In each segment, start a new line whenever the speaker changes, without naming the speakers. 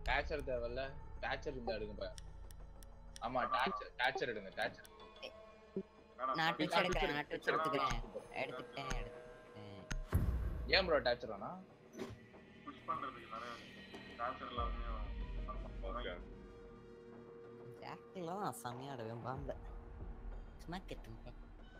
டேச்சர் தேவையில்ல டேச்சர் இருந்தா எடுங்க பா ஆமா டேச்சர் டேச்சர் எடுங்க டேச்சர்
நான் ட்விச் எடுக்கிறேன் நான் ட்விச் எடுத்துக்கிறேன் எடுத்துக்கிட்டேன் எடுத்துக்கிட்டேன்
ஏன் ப்ரோ டேச்சர் வேணா
புஷ் பண்றதுக்கு நிறைய கேப்சர் எல்லாமே
ஓகே
ஜாக்கிலாம் நான் செம்மையா ஆடுவேன் பாம்பு சும்மா கெட்டுங்க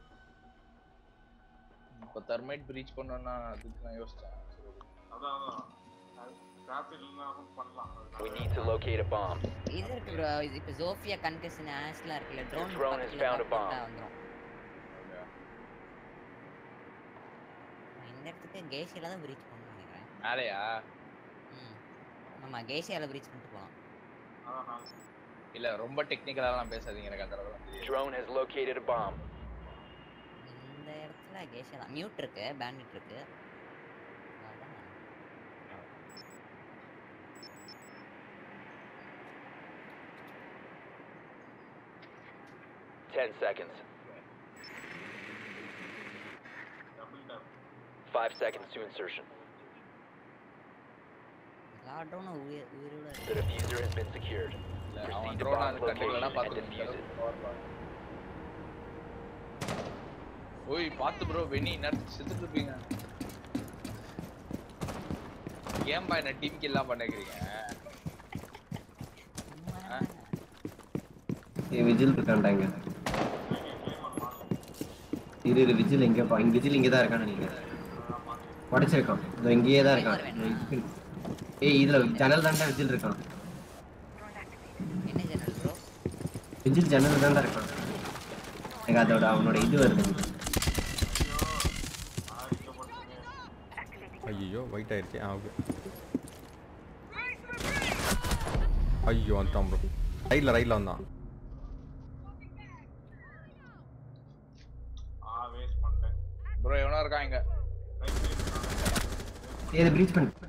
இப்போ தெர்மைட் பிரீச் பண்ணோம்னா அதுக்கு நான் யோசிச்சேன் சரி, okay.
அதான் அதான் கேப்சர் இல்லாமல் பண்ணலாம் அது
We need to locate a bomb.
இது இருக்கு ப்ரோ இது இப்போ ஜோஃபியா கன்கஷன் ஆஷ்லாம் இருக்குல்ல drone
drone has found a bomb.
வந்துரும்
Okay.
நான் இந்த இடத்துக்கு கேஷியால தான் பிரீச் பண்ணணும்னு நினைக்கிறேன்
மேலையா
ம் ஆமா கேஷியால பிரீச் பண்ணிட்டு போலாம்
அதான் நான்
இல்ல ரொம்ப டெக்னிக்கலாலாம் பேசாதீங்க எனக்கு அந்த அளவுக்கு தெரியாது
Drone has located a bomb.
இந்த இடத்துல கேஷியா தான் மியூட் இருக்கு பேண்டிட் இருக்கு அதான்
Ten seconds.
Double tap
Five seconds to insertion.
எல்லா ட்ரோனும் உயிர் உயிரோட
The
இருக்கு
diffuser has been secured.
இல்ல,
Proceed
அவன்
to
ட்ரோன்
bomb
அது கண்டுக்கலாம்
location and
பார்த்து
defuse it.
ஓய் பார்த்து ப்ரோ வெனி நேரத்துக்கு செத்துட்டு இருப்பீங்க ஏன்பா என்ன டீம் கில்லாம் பண்ணிக்கிறீங்க ஆ?
ஏய் விஜில் இருக்கான்டாங்க இரு இரு விஜில் எங்க பா இங்க விஜில் இங்க தான் இருக்கான்னு நினைக்கிறேன் உடைச்சிருக்கான் இதோ இங்கேயே தான் இருக்கான் இதோ இங்க- ஏய் இதுல ஜன்னல் தாண்டா விஜில் இருக்கான்
என்ன ஜெனரல் ப்ரோ
விஜில் ஜன்னல் தாண்டா இருக்கான் எனக்கு அதோட அவனோட இது வருது
ஐயோ ஒயிட் ஆயிடுச்சு ஆ ஓகே ஐயோ வந்துட்டான் ப்ரோ ரைட்ல ரைட்ல வந்தான்
ஆ வேஸ்ட் பண்ணிட்டேன்
ப்ரோ எவனோ இருக்கான் இங்க
ரைட் சைடு
ஏய் இதை ப்ரீச் பண்ணு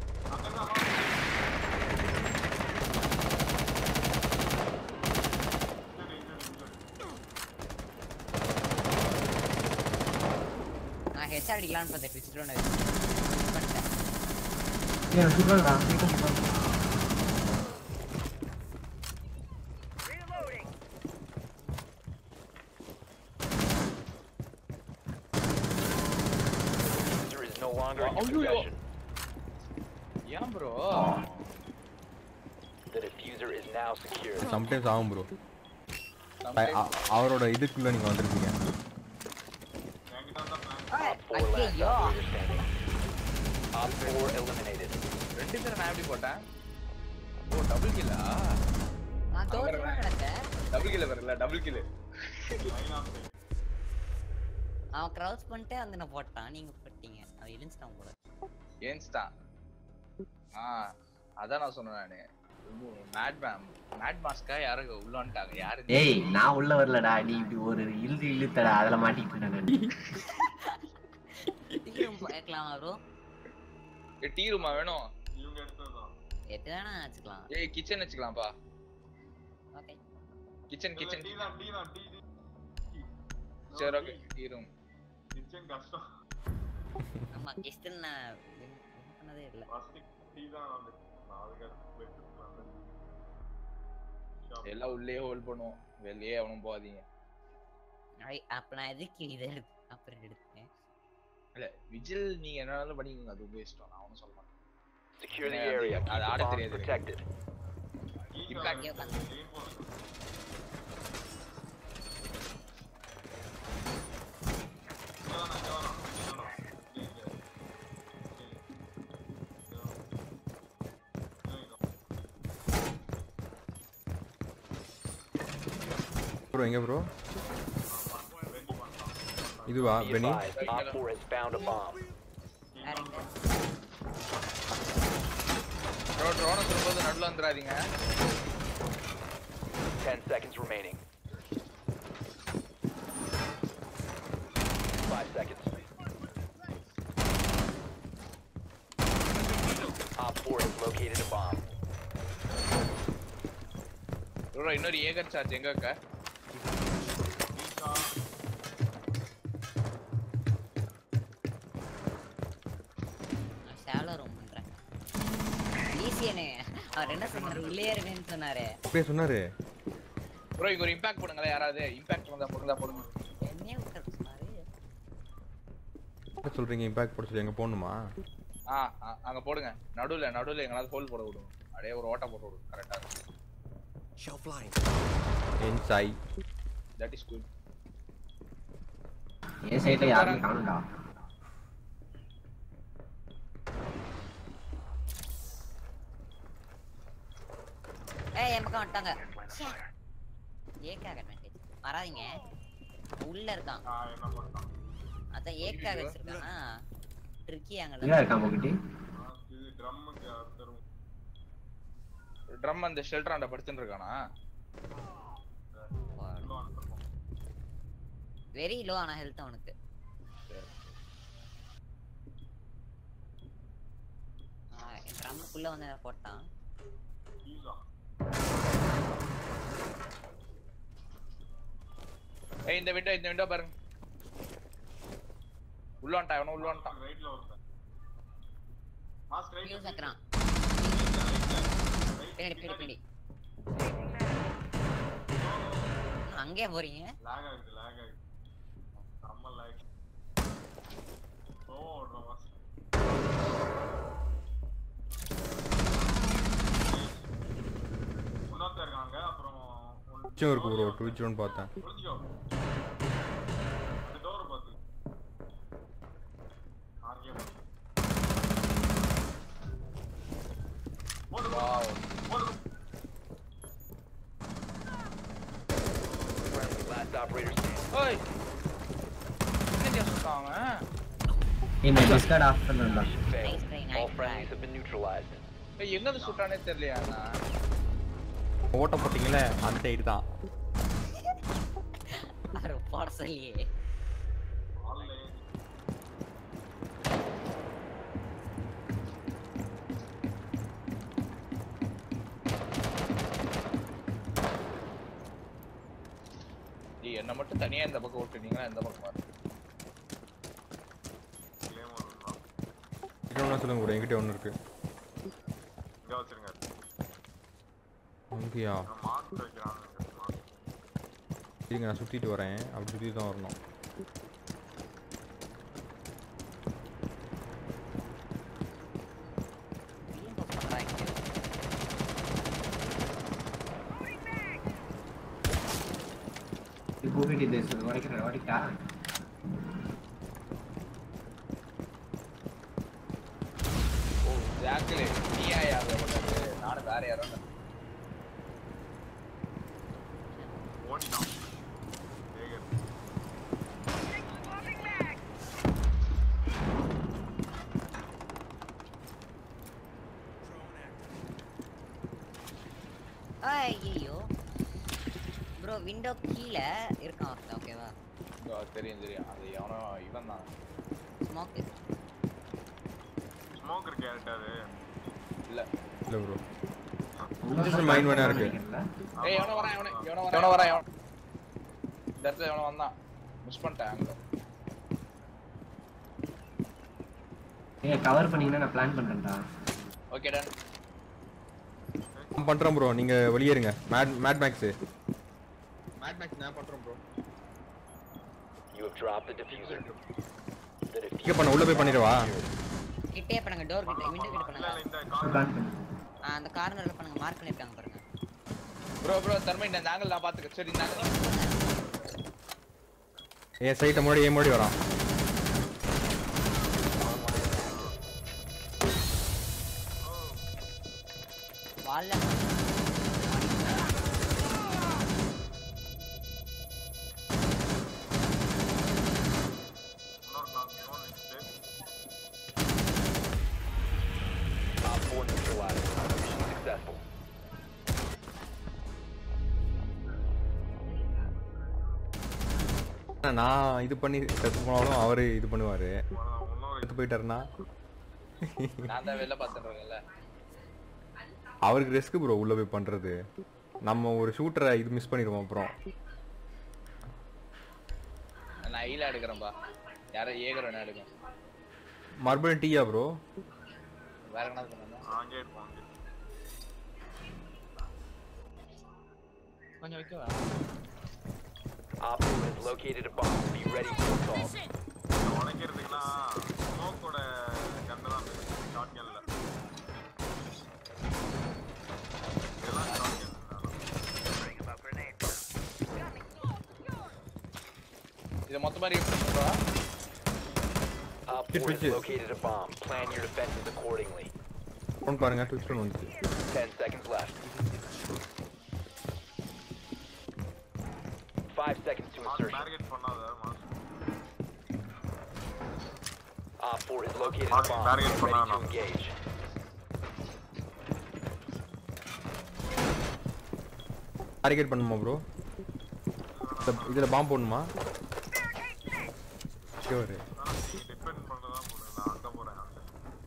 நான் ஹெச் அடிக்கலாம்னு பார்த்தேன் ட்விச் ட்ரோன் பண்ணிட்டேன்
ஏய் சுடுறாங்கடா சீக்கிரம் சுடுறாங்க
Diffuser is no longer in your
ஐயோ.
possession.
ஏன் bro
The diffuser is now secured.
Sometimes ஆகும் ப்ரோ அவரோட இதுக்குள்ள நீங்க வந்திருக்கீங்க
என்கிட்ட தான் பிளான்
Op 4 last
ஐயோ
operator standing. Op 4 eliminated.
ரெண்டு பேரும் நான் எப்படி போட்டேன் ஓ டபுள் கில்லா
நான் தோற்று கிடந்தேன்
டபுள் கில்ல வரல டபுள் கில்லு
லைன் ஆஃப்
அவன் க்ரௌஸ் பண்ணிட்டு வந்து நான் போட்டான் நீங்க போட்டீங்க அவன் இழிஞ்சிட்டான் போல
ஏன்ஸ்டா ஆ அதான் நான் சொன்னேன் நானு மேட் மேம் மேட் மாஸ்கா யாரும் உள்ள வந்துட்டாங்க யாரு இது?
ஏய் நான் உள்ள வரலடா நீ இப்படி ஒரு இழுத்து இழுத்தடா அதுல மாட்டிக்கிட்டேன் நான்
கேட்கலாமா ப்ரோ
ஏய், டீ ரூமா வேணும்
இவங்க எடுத்ததுதான்
எது வேணா வச்சுக்கலாம்
ஏய் கிச்சன் வச்சுக்கலாம்ப்பா
ஓகே
கிச்சன் கிச்சன்
டீ தான் டீ தான் டீ
சரி ஓகே டீ ரூம்
கிச்சன் கஷ்டம்
ஆமா கிஸ்டன் நான் win- win பண்ணதே இல்ல
ஃபர்ஸ்ட் டீ தான் வந்து நான் அதுக்கு வெட்டு
எல்லாம் உள்ளே ஹோல்ட் பண்ணுவோம் வெளியே அவனும் போகாதீங்க
ஐ, அப்ப நான் எதுக்கு இதை எடுத்து அப்புறம் எடுத்தேன்
இல்ல விஜில் நீங்க என்னாலும் பண்ணிக்கோங்க அது உங்க இஷ்டம் நான் ஒன்றும் சொல்ல மாட்டேன்
Secure the
Yeah,
area.
அது
Keep the
ஆட
bomb
தெரியாது எனக்கு.
protected.
இங்கே உட்காந்து
ப்ரோ எங்க ப்ரோ இதுவா
Be
பெனி
advised, Op 4 has found a bomb.
வேற எங்க
ப்ரோ ட்ரோனை சொல்லும்போது நடுவில் வந்துடாதீங்க
10 seconds remaining. 5 seconds. Op 4 has located a bomb.
Bro இன்னொரு ஏகர் சார்ஜ் எங்க இருக்க
நான் ஷாலோ ரூம் பண்றேன் ஈஸியனே அவர் என்ன சொன்னாரு உள்ளே இருங்கன்னு சொன்னாரு
அப்படியே சொன்னாரு
ப்ரோ இங்க ஒரு இம்பாக்ட் போடுங்களா யாராவது இம்பாக்ட் வந்தா போடுங்களா போடுங்க
என்னையே விட்டு சொன்னாரு
என்ன சொல்றீங்க இம்பாக்ட் போட சொல்லி எங்க போகணுமா
ஆ ஆ, அங்க போடுங்க நடுவுல நடுவுல எங்கனாவது ஹோல் போட விடுங்க அப்படியே ஒரு ஓட்ட போட்டு விடுங்க கரெக்டா
என் சாய்
தட் இஸ் குட்
என் சைட்ல யாருமே காணும்டா
ஏய் என் பக்கம் வந்துட்டாங்க ச்சே. ஏக்காக advantage. வராதீங்க உள்ள இருக்கான்
நான் என்ன பண்ணலாம்
அதான் ஏக்காக வச்சிருக்கானா ட்ரிக்கி
எங்க
அங்க
இருக்கான் உங்ககிட்ட
இது ட்ரம்முக்கு தரும்
ட்ரம் அந்த ஷெல்டர் ஆண்ட படுத்துட்டு இருக்கானா
உள்ள அனுப்புறோம்
வெரி லோ ஆன ஹெல்த் அவனுக்கு ஆ, என் ட்ரம்முக்குள்ள வந்து என்ன போட்டான்
ஈஸா
ஏய் இந்த விண்டோ இந்த விண்டோ பாருங்க உள்ள வந்துட்டான் இவனும் உள்ள வந்துட்டான்
ரைட்ல ஒருத்தன் மாஸ்க் ரைட்ல
நியூஸ் ஆக்குறான் பின்னாடி பின்னாடி பின்னாடி அங்கே போறீங்க
லாக் ஆகுது லாக் ஆகுது செம்ம லாக் ஓ ஓடுறோம் மாஸ்க் இன்னொருத்தர் இருக்காங்க அப்புறம் ஒன்-
மிச்சம் இருக்கு ப்ரோ ட்விச்சர்னு பார்த்தேன்
ஒளிஞ்சுக்கோ அந்த டோரை பார்த்து ஆர்கே ஓடு
வாவ்
ஓடு
Friendly, last operator standing.
ஓய் என்னடியா சுட்டான் அவன்
இந்த டிஸ்கார்ட் ஆஃப் பண்ணா
Mission failed.
Nice try, nice
All
try.
friendlies have been neutralized.
ஏய் எங்க இருந்து சுட்டானே தெரியலையா நான்
ஓட்ட போட்டீங்களே அந்த சைடு தான்
அவர் போட சொல்லியே
ஆல்லே
ஏய் என்ன மட்டும் தனியா இந்த பக்கம் விட்டுட்டீங்களா இந்த பக்கம் பாரு
கேம் ஓடுறோம்
இன்னொன்று சொல்லுங்க ப்ரோ என்கிட்ட ஒன்று இருக்கு
இங்க வச்சிருங்க
அங்கேயா
மாஸ்க் வைக்கிறாங்க மாஸ்க்
இருங்க நான் சுற்றிட்டு வரேன் அப்படி சுற்றி தான் வரணும்
கூப்பிட்டு இது உடைக்கிற உடைக்கா
ஓ ஜாக்கிலே நீயா யார் பண்ணது நானும் வேற யாரோ
ஓடிட்டான் வேகர்
ஐயோ ப்ரோ விண்டோ கீழே இருக்கான் ஒருத்தன் ஓகேவா
தெரியும் தெரியும் அது எவனோ இவன் தான்
ஸ்மோக்
ஸ்மோக்கர் கேரட் அது
இல்ல
இல்லை ப்ரோ Just mind வேணா இருக்கு.
ஏய் எவனோ வரான் எவனோ எவனோ வரான் எவனோ வரான் எவனோ இந்த இடத்துல எவனோ வந்தான் மிஸ் பண்ணிட்டேன் அங்க
ஏ கவர் பண்ணீங்கன்னா நான் பிளான் பண்றேன்டா
ஓகே டன்
நான் பண்ணுறேன் ப்ரோ நீங்கள் வெளியேறுங்க Mad Mad Max
Mad Max நான் பண்றேன் bro
You have dropped the diffuser. The
இங்கே
diffuser
பண்ண உள்ளே போய் பண்ணிடவா
கிட்டே பண்ணுங்க டோர் கிட்ட விண்டோ கிட்ட
இல்ல
பண்ணுங்க
இல்ல இந்த
பிளான்
கார்
பண்ணு
ஆ, அந்த கார்னர்ல பண்ணுங்க மார்க் பண்ணிருக்காங்க பாருங்க
ப்ரோ ப்ரோ தர்மை இந்த ஆங்கிள் நான் பாத்துக்க சரி இந்த angle.
என் சைட்டை முன்னாடி ஏன் முன்னாடி வரான்
வால்ல
இன்னொரு நாள் இன்னொரு next
Op 4 neutralized. Mission successful.
ஆனா, நான் இது பண்ணி செத்து போனாலும் அவர் இது பண்ணுவார்
இன்னொரு
செத்து போயிட்டாருன்னா
நான் தான் வெளில பாத்துட்டு இருக்கேன்ல
அவருக்கு ரிஸ்க் ப்ரோ உள்ளே போய் பண்ணுறது நம்ம ஒரு ஷூட்டரை இது மிஸ் பண்ணிடுவோம் அப்புறம்
நான் ஈல எடுக்கிறேன்பா யாரோ ஏகர் வேணா எடுக்கும்
மறுபடியும் டீயா ப்ரோ
வேற என்ன பண்ணுங்க
அங்கே இருப்போம் அங்கே
கொஞ்சம் வைக்கவா
Op 4 has located a bomb. Be ready for assault.
இதை உடைக்கிறதுக்குன்னா ஸ்மோக்கோட கன்று தான் ஷார்ட் கன்ல இதெல்லாம் ஷார்ட் கன்
இதை மொத்தமா ரீட் பண்ணுவா
Op
Hit
4 has
switch.
located a bomb. Plan your defenses accordingly.
Phone பாருங்க ட்விஸ்ட் வந்துச்சு
10 seconds left. 5 seconds to
mark
insertion.
Target பண்ணாத mark
Op 4 has located a
Mark,
bomb.
target
Get ready to
banana.
engage.
Target பண்ணுமா bro இதில் பாம்பு போடணுமா sure
depend பண்ணதான் போடுங்க நான் அங்க போறேன் அங்க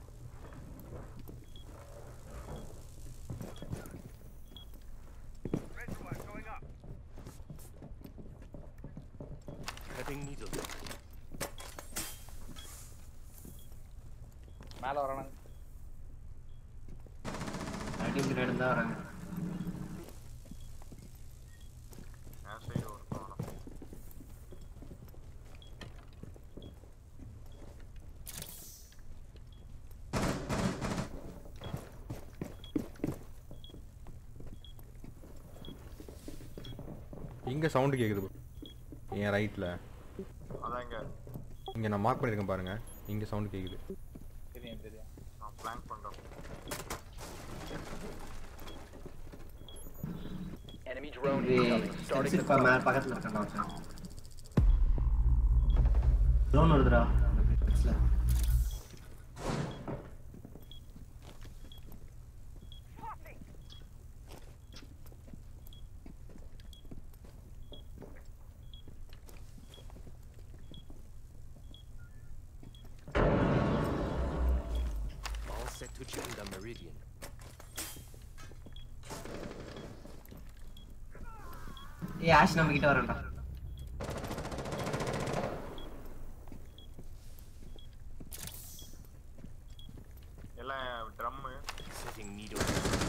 மேல வரானாங்க
டீம் கிட்ட தான் வராங்க
என் சைடு ஒருத்தன் வரான்.
இங்கே சவுண்டு கேட்குது bro. என் ரைட்டில்
அதான் இங்க
இங்கே நான் மார்க் பண்ணியிருக்கேன் பாருங்க இங்கே சவுண்டு கேட்குது
தெரியும் தெரியும்
நான் பிளாங்க் பண்றேன்
Enemy drone
இது
incoming. Starting the
சென்சிப்பா மேல பக்கத்துல இருக்கான் ஒருத்தன் ட்ரோன் வருதுடா அந்த பிக்ஸ்ல
All set to join the Meridian.
ஏய் ஆஷ் நம்ம கிட்ட வரேன்டா
எல்லாம் ட்ரம்மு
Setting needle.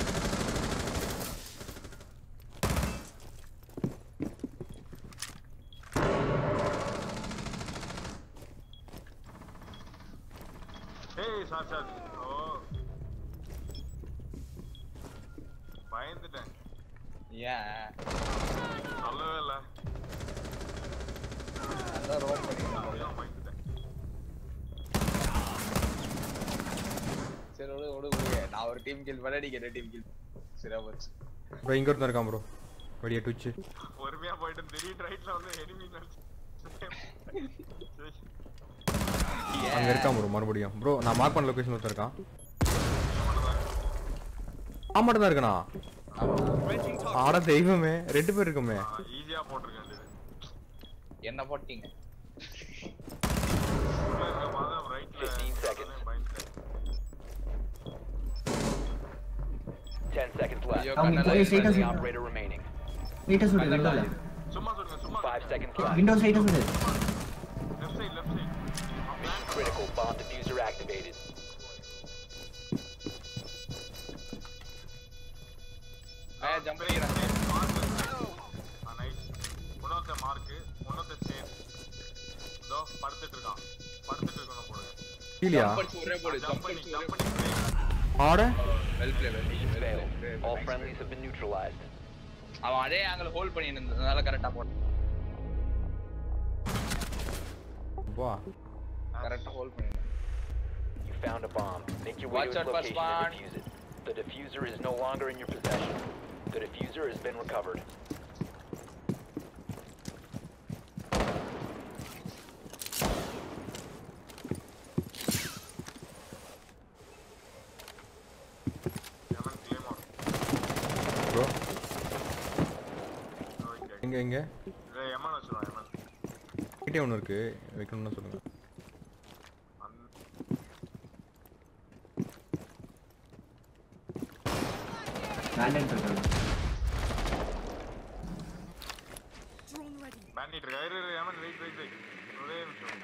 ஏய் சார் சார் ஓ பயந்துட்டேன்
ஏன்
சொல்லவே இல்ல
அதான் ரோல் பண்ணிக்கலாம்
அப்படியே பயந்துட்டேன்
சரி விடு விடு விடு நான் ஒரு டீம் கில் பண்ண நீங்க ரெண்டு டீம் கில் சரியா போச்சு
ப்ரோ இங்கே ஒருத்தன் இருக்கான் ப்ரோ வெளியே ட்விச்சு
பொறுமையா போயிட்டு திடீர் ரைட்ல வந்து எனிமி
அங்கே இருக்கான் ப்ரோ மறுபடியும் ப்ரோ நான் மார்க் பண்ண லொக்கேஷன் ஒருத்தன் இருக்கான் ஆமாட்ட தான் இருக்கணா ஆட தெய்வமே ரெண்டு பேர் இருக்கோமே
ஈஸியா போட்டிருக்க வேண்டியது
என்ன போட்டீங்க
உள்ள இருக்க மாதம் ரைட்ல
15 seconds.
பயந்துட்டேன்
10 seconds left.
ஐயோ
அவங்க
கண்ணெல்லாம்
போய் straight ஆ
Friendly
சுடு.
operator remaining.
ஸ்ட்ரைட்டா சுடு விண்டோல
சும்மா சொல்லுங்க சும்மா
5 seconds left.
விண்டோ ஸ்ட்ரைட்டா சுடு
left side left side
Critical bomb diffuser activated.
ஆ ஜம்ப் பண்ணிக்கிறேன்
நைஸ் இன்னொருத்த மார்க்கு இன்னொருத்த சேர் இதோ படுத்துட்டு இருக்கான் படுத்துட்டு இருக்கணும் போடுங்க
கீழியா
ஜம்ப் அடிச்சு ஒரே போடு
ஜம்ப்
ஜம்ப்
பண்ணி
அடிச்சு ஒரே
ஜம்ப்
போடு
பண்ணி
ஆட
well play well
Mission failed. All friendlies have been neutralized.
அவன் அதே ஆங்கிள் ஹோல்ட் பண்ணி இருந்ததுனால கரெக்டா போட்டான்
வா
கரெக்டா ஹோல்ட் பண்ணி
You found a bomb. Make your way
Watch
to
out
its
for
location
spawn.
and defuse it. The diffuser is no longer in your possession. The diffuser has been recovered.
எவன் claymore
bro
okay
எங்க எங்க
இதை எமன் வச்சிருவான் எமன்
கிட்டே ஒன்று இருக்கு வைக்கணும்னு சொல்லுங்க
அந்த
பேண்டட் இருக்காங்க
பேண்டிட் இருக்கா இரு இரு எமன் ரைட் ரைட் ரைட் ஒரே நிமிஷம்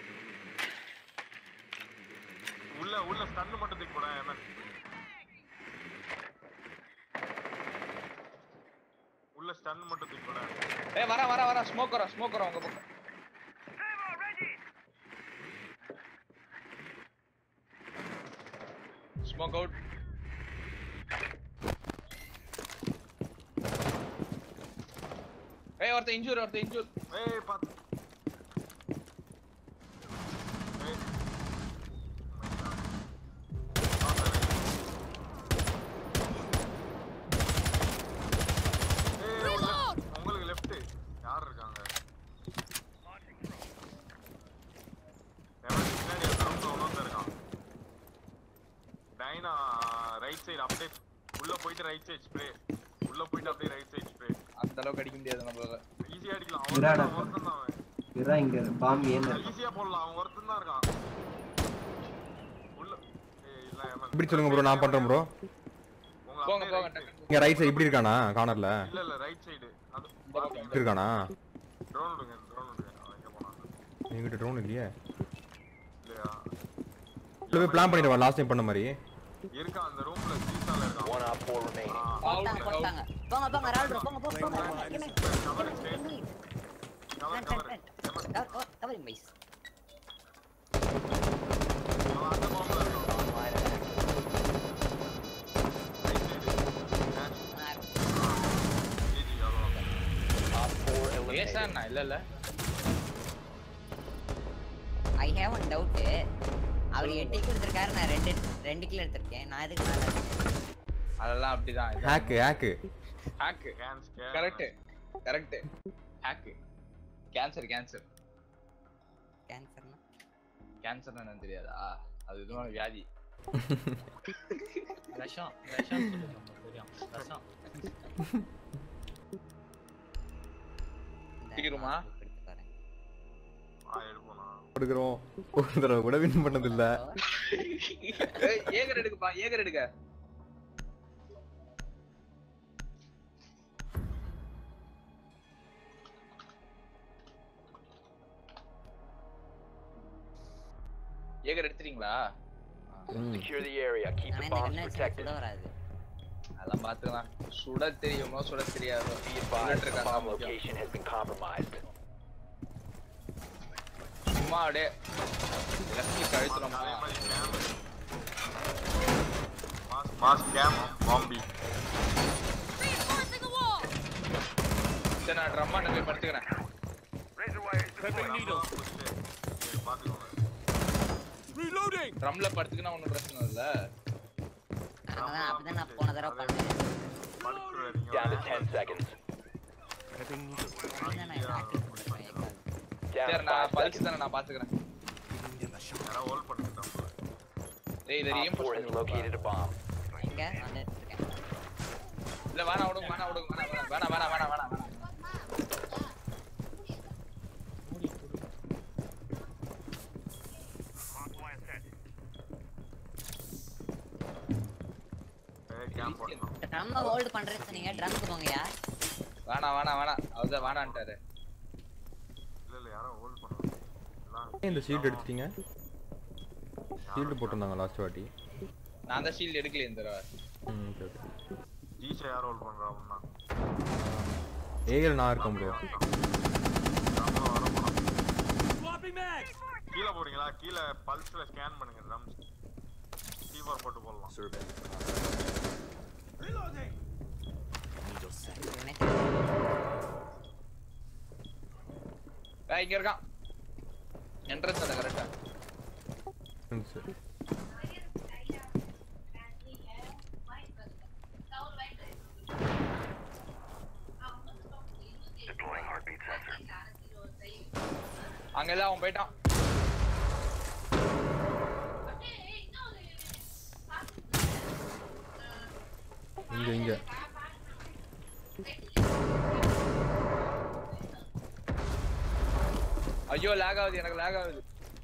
உள்ள உள்ள ஸ்டன்னு மட்டும் தூக்கி போட எமன் உள்ள ஸ்டன் ஸ்டன் மட்டும் தூக்கி போட
ஏய் வர வர வர ஸ்மோக் வர ஸ்மோக் வர உங்க பக்கம் ஸ்மோக் அவுட் ஏய் ஒருத்த இன்ஜூர் ஒருத்த இன்ஜூர்
ஏய் பாத்து ஏய் ஏய், உள்ள- உங்களுக்கு லெஃப்ட் யார் இருக்காங்க எனக்கு பின்னாடி ஒருத்தன் இன்னொருத்தன் இருக்கான் டைனா ரைட் சைடு அப்படியே உள்ள போயிட்டு ரைட் சைடு ஸ்ப்ரே உள்ள போயிட்டு அப்படியே ரைட் சைடு ஸ்ப்ரே
அந்த அளவுக்கு அடிக்க முடியாது நம்மளால
ஈஸியா அடிக்கலாம்
விராடா.
அவன் ஒருத்தன் தான் அவன்
இதுரா இங்க பாம்பு ஏன் இருக்கு
ஈஸியா போடலாம் அவன் ஒருத்தன் தான் இருக்கான் உள்ள ஏய் இல்ல எமன்.
இப்படி சொல்லுங்க ப்ரோ நான் பண்றேன் ப்ரோ
உங்களை
போங்க
அப்படியே
போங்க
right side.
டக்கு
இங்க ரைட் சைடு இப்படி இருக்கானா கார்னர்ல
இல்ல இல்ல ரைட் சைடு அது
இப்படி இருக்கானா
ட்ரோன் விடுங்க ட்ரோன் விடுங்க அவன் எங்க போனான்
என்கிட்ட ட்ரோன் இல்லையே
இல்லையா
உள்ள போய் பிளான் பண்ணிடுவா லாஸ்ட் டைம் பண்ண மாதிரி
இருக்கான் அந்த ரூம்ல சீசால இருக்கான்
One op 4 remaining.
ஆ,
போட்டாங்க போட்டாங்க போங்க போங்க ரால்ட்ரோ போங்க போங்க போங்க
cover it, stay. cover cover எமன்,
கவரிங் பைஸ்
அவன் அந்த பாம்புல இருக்கான் ரைட் சைடு ஜிஜி அவ்வளோ
Op 4
ஏசா
eliminated.
இல்ல இல்ல
ஐ ஹேவ் ஒன் டவுட் அவர் எட்டு கிலோ எடுத்திருக்காரு நான் ரெண்டு ரெண்டு கிலோ எடுத்திருக்கேன் நான் எதுக்கு மேல
அதெல்லாம் அப்படிதான்
hack hack
hack
can scan
correct correct hack cancer cancer
கேன்சர்னா
கேன்சர் என்னன்னு தெரியாதா அது இதுவான வியாதி
விஷம் விஷம் சொல்லுங்க உங்களுக்கு தெரியும் விஷம்
சீக்கிரமா?
ஆ எடுப்போம் நான்
கொடுக்குறோம் ஒரு தடவை கூட வின் பண்ணது இல்ல
ஏய், ஏகர் எடுக்குப்பா ஏகர் எடுக்க ஏகர் எடுத்துறீங்களா
Secure the area. Keep
ஆனா
the
இந்த
bombs
கண்ணு வச்சு
protected.
சுட வராது
அதெல்லாம் பாத்துக்கலாம் சுட தெரியுமோ சுட தெரியாதோ
Be
சுடட்டு
advised, the
இருக்காங்க
bomb
முக்கியம்.
location has been compromised.
சும்மா அப்படியே லெஃப்ட் கிளிக் அழுத்தலாமா
அதே மாதிரி கேம் மாஸ் மாஸ் கேம் பாம்பி
சரி நான் ட்ரம்மா போய் படுத்துக்கிறேன்
பாத்துக்கோங்க
ட்ரம்ல படுத்துக்கினா ஒன்றும் பிரச்சனை இல்ல
அதான் அப்படிதான் நான் போன தடவை பண்ணேன்
படுத்துறாதீங்க
Down to 10 seconds.
அப்படிதான் நான் practice பண்ணிருப்பேன் ஏக்காது.
Down
சரி
to
நான்
5
பழிச்சு
seconds.
தானே நான் பாத்துக்கிறேன்
யாரோ ஹோல்ட் பண்ணிட்டாங்க
ஏய் இதை
Op 4 has
ரீஎம்போஸ்
located a bomb.
எங்க நான் எடுத்துருக்கேன்
இல்ல வேணாம் விடுங்க வேணாம் விடுங்க வேணாம் வேணாம் வேணாம் வேணாம் வேணாம் வேணாம்
ஏய் கேம் போடணும்
ட்ரம் ஹோல்ட் பண்றேன்னு சொன்னீங்க ட்ரம்க்கு போங்கயா
வேணாம் வேணாம் வேணாம் அவர்தான் வேணான்ட்டாரு
இல்ல இல்ல யாரோ ஹோல்ட் பண்ணுவாங்க எல்லாம்
ஏன் இந்த ஷீல்ட் எடுத்துட்டீங்க ஷீல்டு போட்டிருந்தாங்க லாஸ்ட் வாட்டி
நான் தான் ஷீல்ட் எடுக்கல இந்த தடவை
ம் ஓகே ஓகே
ஜீஷா யார் ஹோல்ட் பண்றா அப்படின்னா
ஏகல் நான் இருக்கேன் ப்ரோ
நம்ம வர போனோம் கீழே போறீங்களா கீழே பல்ஸ்ல ஸ்கேன் பண்ணுங்க ட்ரம்ஸ் கீபோர்ட் போட்டு போடலாம்
Survey. Needle set.
ஏய் இங்க இருக்கான் என்ட்ரன்ஸ் அந்த கரெக்டா
சரி
அங்க எல்லாம் அவன் போயிட்டான்
இங்க இங்க
ஐயோ லேக் ஆகுது எனக்கு லேக் ஆகுது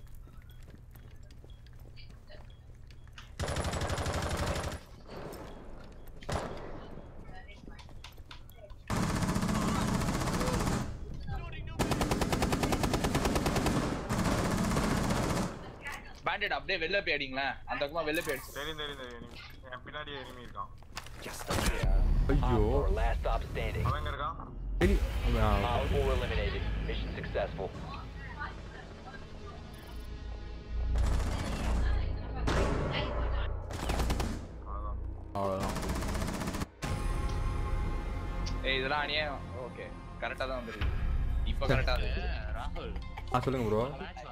பேண்டட் அப்படியே வெளில போய் அடிங்களேன் அந்த பக்கமா வெளில போய் அடிச்சு
தெரியும் தெரியும் தெரியும் enemy. என் பின்னாடி enemy இருக்கான்
Just
ஐயோ
Op 4 last stop standing.
அவன் எங்க இருக்கான்
சரி ஆ,
Op 4 eliminated. Mission successful.
அதான்
அவ்வளோதான்
ஏய் இதெல்லாம் அநியாயம் ஓகே கரெக்டா தான் வந்துருக்கு இப்போ கரெக்டா இருக்கு
ராகுல்
ஆ சொல்லுங்க ப்ரோ
மேட்ச்